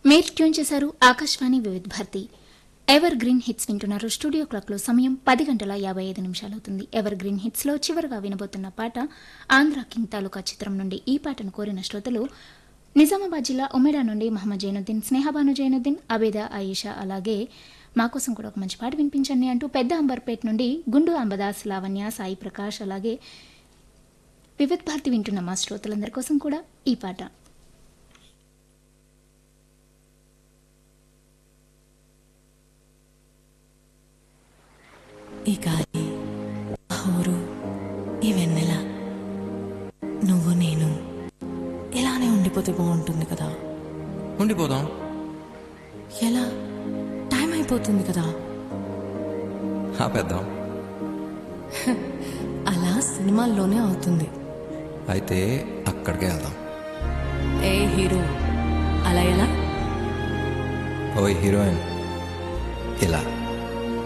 మీరు ట్యూన్ చేశారు Akashvani Vividh Bharati evergreen hits వింటున్నారు స్టూడియో క్లాక్లో సమయం పది గంటల యాభై ఐదు నిమిషాలు అవుతుంది ఎవర్ గ్రీన్ హిట్స్లో చివరిగా వినబోతున్న పాట ఆంధ్ర కింగ్ తాలూకా చిత్రం నుండి ఈ పాటను కోరిన శ్రోతలు నిజామాబాద్ జిల్లా ఉమెడా నుండి మహమ్మద్ జైనుద్దీన్ స్నేహబాను జైనుద్దీన్ అబేదా ఆయిషా అలాగే మా కోసం కూడా ఒక మంచి పాట వినిపించండి అంటూ పెద్ద అంబర్పేట్ నుండి గుండు అంబదాస్ లావణ్య సాయి ప్రకాష్ అలాగే వివిధ్ భారతి వింటున్న మా శ్రోతలందరి కోసం కూడా ఈ పాట ఈ గాలి ఆ ఊరు ఈ వెన్నెల నువ్వు నేను ఇలానే ఉండిపోతే బాగుంటుంది కదా ఉండిపోదాం ఎలా టైం అయిపోతుంది కదా ఆపేద్దాం అలా సినిమాల్లోనే అవుతుంది అయితే అక్కడికే వెళ్దాం ఏ హీరో అలా ఎలా ఓ హీరోయిన్ ఇలా